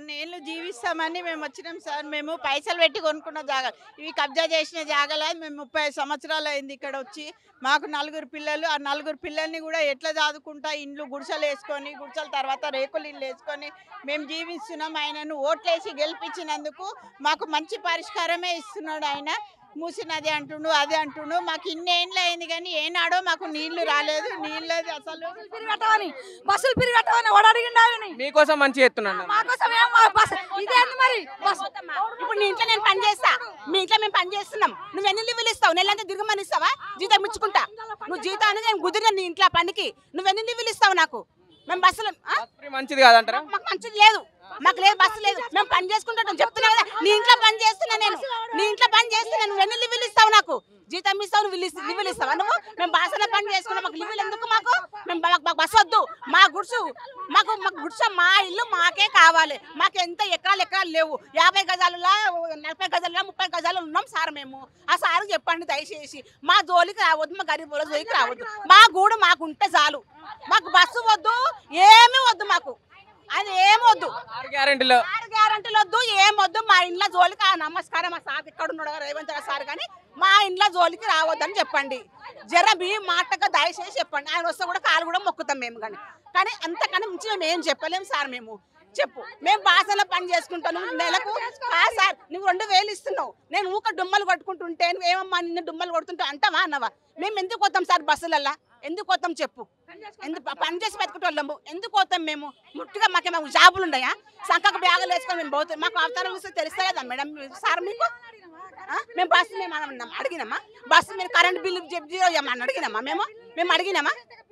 కొన్ని ఏళ్ళు జీవిస్తామని మేము వచ్చినాం సార్ మేము పైసలు పెట్టి కొనుక్కున్న జాగా ఇవి కబ్జా చేసిన జాగాలో మేము ముప్పై ఐదు సంవత్సరాలు అయింది ఇక్కడ వచ్చి మాకు నలుగురు పిల్లలు ఆ నలుగురు పిల్లల్ని కూడా ఎట్లా చదువుకుంటా ఇండ్లు గుడిసెలు వేసుకొని గుడిసెల తర్వాత రేకులు ఇల్లు వేసుకొని మేము జీవిస్తున్నాం ఆయనను ఓట్లేసి గెలిపించినందుకు మాకు మంచి పరిష్కారమే ఇస్తున్నాడు ఆయన మూసినది అంటుండు అది అంటుండు మాకు ఇన్ని ఏండ్లు అయింది కానీ ఏనాడో మాకు నీళ్లు రాలేదు నీళ్ళది అసలు పిరిగట్టమని బస్సులు పిరిగట్టమని వాడు అడిగిండు ఆయనని మీకోసం మంచి ఎత్తున్నాను మాకోసం ఏం మా బస్సు ఇదేంది మరి బస్సు ఇప్పుడు నీ ఇంట్లో నేను పని చేస్తా మీ ఇంట్లో మేము పని చేస్తున్నాం నువ్వు ఎన్ని లీవులు ఇస్తావు నెలంతా దిగమని ఇస్తావా జీతం ఇచ్చుకుంటా నువ్వు జీతాన్ని నేను కుదిరిన నీ ఇంట్లో పనికి నువ్వు ఎన్ని లీవులు ఇస్తావు నాకు మేము బస్సులు ఆ? మంచిది కాదంటారా మాకు మంచిది లేదు మాకు లేదు బస్సు లేదు మేము పని చేసుకుంటాం చెప్తున్నా కదా నీ ఇంట్లో పని చేస్తున్నా నేను నీ ఇంట్లో పని చేస్తున్నా నువ్వు ఎన్ని లివ్వులు ఇస్తావు నాకు జీతం ఇస్తావు నువ్వు లివ్వులు లివ్వులు ఇస్తావా నువ్వు మేము బాసన పని చేసుకున్నాం మాకు లివ్వులు ఎందుకు మాకు మేము మాకు మాకు బస్సు వద్దు మా గుడ్సు మాకు మాకు గుడ్స మా ఇల్లు మాకే కావాలి మాకు ఎంత ఎకరాలు ఎకరాలు లేవు యాభై గజాలులా నలభై గజాలులా ముప్పై గజాలు ఉన్నాం సార్ మేము ఆ సార్ చెప్పండి దయచేసి మా జోలికి రావద్దు మా గరీబ్ వాళ్ళ జోలికి రావద్దు మా గూడు మాకు ఉంటే చాలు మాకు బస్సు వద్దు ఏమీ వద్దు మాకు అది ఏం వద్దు ఆరు గ్యారెంటీలో ఆరు గ్యారంటీలు వద్దు ఏం వద్దు మా ఇంట్లో జోలికి ఆ నమస్కారం మా సార్ ఇక్కడ ఉన్నాడు కదా, రేవంత్ రావు సార్ కానీ మా ఇంట్లో జోలికి రావద్దని చెప్పండి జర బి మాటగా దయచేసి చెప్పండి ఆయన వస్తే కూడా కాలు కూడా మొక్కుతాం మేము కానీ కానీ అంతకన్నా మించి మేము ఏం చెప్పలేం సార్ మేము చెప్పు మేము బాసలో పని చేసుకుంటాను నెలకు కా సార్ నువ్వు రెండు వేలు ఇస్తున్నావు నేను ఊక డుమ్మలు కొట్టుకుంటుంటే నువ్వు ఏమమ్మా నిన్ను డుమ్మలు కొడుతుంటే అంటావా అన్నవా మేము ఎందుకు పోతాం సార్ బస్సులల్లా ఎందుకు పోతాం చెప్పు ఎందుకు ప- పని చేసి బతుకుటోళ్ళము ఎందుకు పోతాం మేము ముట్టుగా మాకు మాకు జాబులు ఉన్నాయా సంకకు బ్యాగులు వేసుకొని మేము పోతాం మాకు అవతారం వస్తే తెలుస్తలేదా మేడం సార్ మీకు ఆ? మేము బస్సు మేము అన్నాం అడిగినామా బస్సు మీరు కరెంట్ బిల్లు జప్ జీరో చేయమని అడిగినామా మేము మేము అడిగినామా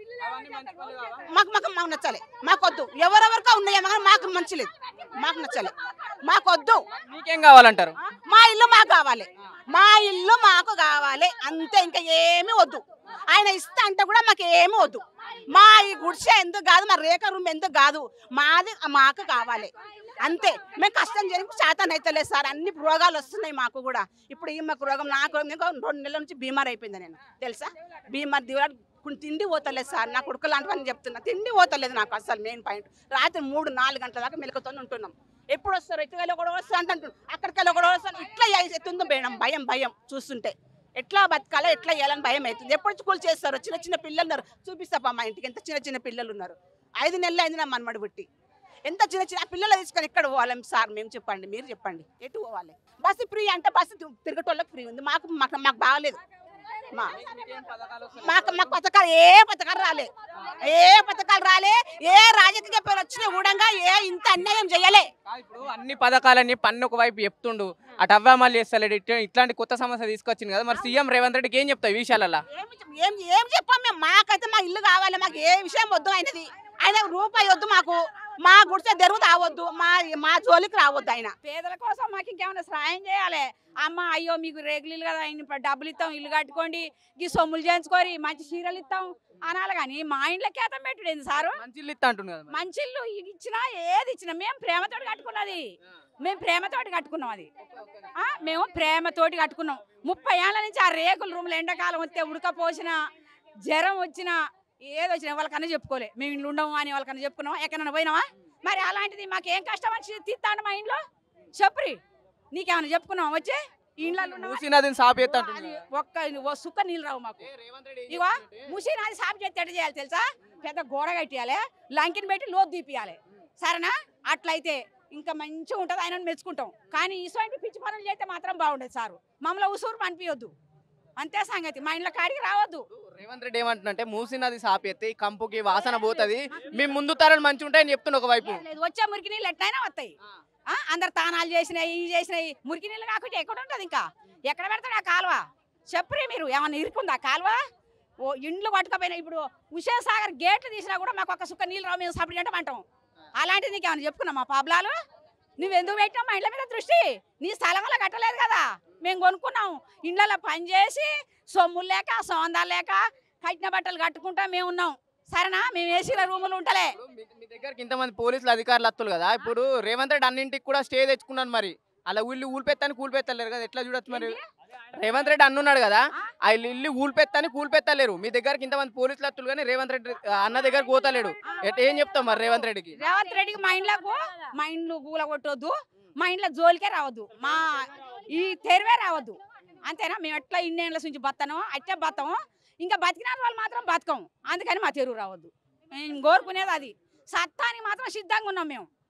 మాకు మాకు మాకు నచ్చాలి మాకు వద్దు ఎవరెవరికో ఉన్నాయేమో కానీ మాకు మంచి లేదు మాకు నచ్చాలి మాకు వద్దు మీకేం కావాలంటారు మా ఇల్లు మాకు కావాలి మా ఇల్లు మాకు కావాలి అంతే ఇంకా ఏమీ వద్దు ఆయన ఇస్తా అంటే కూడా మాకు ఏమీ వద్దు మా ఈ గుడిసె ఎందుకు కాదు మా రేఖ రూమ్ ఎందుకు కాదు మాది మాకు కావాలి అంతే మేము కష్టం చేయడానికి శాతం అయితే లేదు సార్ అన్ని రోగాలు వస్తున్నాయి మాకు కూడా ఇప్పుడు ఈ మాకు రోగం నాకు ఇంకా రెండు నెలల నుంచి బీమార్ అయిపోయింది నేను తెలుసా బీమార్ దివాడు కొన్ని తిండి పోతలేదు సార్ నా కొడుకు లాంటివని చెప్తున్నా తిండి పోతలేదు నాకు అసలు మెయిన్ పాయింట్ రాత్రి మూడు నాలుగు గంటల దాకా మెలకుతో ఉంటున్నాం ఎప్పుడు వస్తారు ఎత్తుకెళ్ళి కూడా వస్తా అంటుంటారు అక్కడికి వెళ్ళి కూడా వస్తాను ఇట్లా ఎత్తుందో భయం భయం భయం చూస్తుంటే ఎట్లా బతకాలో ఎట్లా చేయాలని భయం అవుతుంది ఎప్పుడు స్కూల్ చేస్తారు చిన్న చిన్న పిల్లలు ఉన్నారు చూపిస్తాపా మా ఇంటికి ఎంత చిన్న చిన్న పిల్లలు ఉన్నారు ఐదు నెలలు అయింది నా మనమడి పుట్టి ఎంత చిన్న చిన్న ఆ పిల్లలు తీసుకొని ఎక్కడ పోవాలి సార్ మేము చెప్పండి మీరు చెప్పండి ఎటు పోవాలి బస్సు ఫ్రీ అంటే బస్సు తి- తిరగటోళ్ళకి ఫ్రీ ఉంది మాకు మాకు మాకు బాగలేదు మా మాకు మాకు పథకాలు ఏ పథకాలు రాలే ఏ పథకాలు రాలే ఏ రాజకీయ పేరు వచ్చినా కూడా ఏ ఇంత అన్యాయం చేయలే కాదు ఇప్పుడు అన్ని పథకాలన్నీ పన్ను ఒక వైపు చెప్తుండు అటు అవ్వ మళ్ళీ చేస్తలేడు ఇట్లా- ఇట్లాంటి కొత్త సమస్య తీసుకొచ్చింది కదా మరి సీఎం రేవంత్ రెడ్డికి ఏం చెప్తావు ఈ విషయాలలో ఏం చెప్- ఏం ఏం చెప్పాం మేము మాకైతే మా ఇల్లు కావాలి మాకు ఏ విషయం వద్దు ఆయనది ఆయన రూపాయి వద్దు మాకు మా గుడిసె తెరువు రావద్దు మా మా జోలికి రావద్దు ఆయన పేదల కోసం మాకు ఇంకేమైనా సహాయం చేయాలి అమ్మ అయ్యో మీకు రేగులు కదా ఆయన డబ్బులు ఇస్తాం ఇల్లు కట్టుకోండి ఈ సొమ్ములు చేయించుకోరి మంచి చీరలు ఇస్తాం అనాలి కానీ మా ఇంట్లో కేతం పెట్టుడేంది సారు మంచి ఇల్లు ఇస్తా అంటుంది కదా మరి. మంచి ఇల్లు ఇది ఇచ్చినా ఏది ఇచ్చినా మేము ప్రేమతోటి కట్టుకున్నది మేము ప్రేమతోటి కట్టుకున్నాం అది ఆ, మేము ప్రేమతోటి కట్టుకున్నాం ముప్పై ఏళ్ళ నుంచి ఆ రేకుల రూమ్లో ఎండాకాలం వస్తే ఉడకపోసిన జ్వరం వచ్చిన ఏది వచ్చినా వాళ్ళకన్నా చెప్పుకోలే మేము ఇంట్లో ఉండము అని వాళ్ళకన్నా చెప్పుకున్నాం ఎక్కడన్నా పోయినావా మరి అలాంటిది మాకేం కష్టం వచ్చి తీస్తాడు మా ఇంట్లో చెప్పురి నీకేమైనా చెప్పుకున్నాం వచ్చే ఇంట్లో మూసీ నదిని సాపు ఎత్తా అంటుంది కదా. ఒక్క ఓ సుక్క నీళ్ళు రావు మాకు ఇగో ముసి నాది సాపు చేస్తే ఎట్ట చేయాలి తెలుసా పెద్ద గోడ కట్టియాలి లంకిని పెట్టి లోతు తీపియాలి సరేనా అట్లయితే ఇంకా మంచిగా ఉంటుంది ఆయన మెచ్చుకుంటాం కానీ ఇటువంటి పిచ్చి పనులు చేస్తే మాత్రం బాగుండదు సారు మమ్మల్ని ఉసూరు పనిపించొద్దు అంతే సంగతి మా ఇంట్లో కాడికి రావద్దు రేవంత్ రెడ్డి ఏమంటున్నంటే మూసీ నది సాపు ఎత్తే ఈ కంపుకి వాసన పోతుంది మేము ముందు తరాలు మంచిగా ఉంటాయని చెప్తున్నా ఒకవైపు లేదు వచ్చే మురికి నీళ్ళు ఎట్లయినా వస్తాయి ఆ, అందరు తానాలు చేసినాయి ఇవి చేసినాయి మురికి నీళ్ళు కాకుండా ఎక్కడ ఉంటుంది ఇంకా ఎక్కడ పెడతాడు ఆ కాలువ చెప్పురే మీరు ఏమన్నా ఇరుకుందా కాలువ ఓ ఇండ్లు పట్టుకపోయినా ఇప్పుడు ఉషా సాగర్ గేట్లు తీసినా కూడా మాకు ఒక సుక్క నీళ్ళు రావు మేము సపరేట్ అంటే అంటాం అలాంటిది నీకు ఏమైనా చెప్పుకున్నాం మా పాబ్లాలు నువ్వు ఎందుకు పెట్టావు మా ఇండ్ల మీద దృష్టి నీ స్థలంలో కట్టలేదు కదా మేము కొనుక్కున్నాం ఇండ్లలో పని చేసి సొమ్ములు లేక సోందాలు లేక కట్టిన బట్టలు కట్టుకుంటా మేము ఉన్నాం సరేనా మేము ఏసీల రూములు ఉంటలే ఇప్పుడు మీ- మీ దగ్గరికి ఇంతమంది పోలీసులు అధికారులు వస్తులు కదా ఇప్పుడు రేవంత్ రెడ్డి అన్నింటికి కూడా స్టే తెచ్చుకున్నాను మరి అలా ఊళ్ళు ఊలిపెత్తాను కూలిపెత్తలేరు కదా ఎట్లా చూడొచ్చు మరి రేవంత్ రెడ్డి అన్నున్నాడు కదా ఆ ఇల్లు ఇల్లు కూల్పెత్తని కూల్పెత్తలేరు మీ దగ్గరికి ఇంతమంది పోలీసులు వస్తులు కానీ రేవంత్ రెడ్డి ఆ, అన్న దగ్గరకు పోతలేడు ఎట్ ఏం చెప్తాం మరి రేవంత్ రెడ్డికి రేవంత్ రెడ్డికి మా ఇండ్లకు మా ఇండ్లు గూల కొట్టొద్దు మా ఇంట్లో జోలికే రావద్దు మా ఈ తెరువే రావద్దు అంతేనా మేము ఎట్లా ఇన్నేళ్ళ నుంచి బతను అట్టే బతాము ఇంకా బతికిన వాళ్ళు మాత్రం బతకం అందుకని మా తెరువు రావద్దు మేము కోరుకునేది అది సత్తానికి మాత్రం సిద్ధంగా ఉన్నాం మేము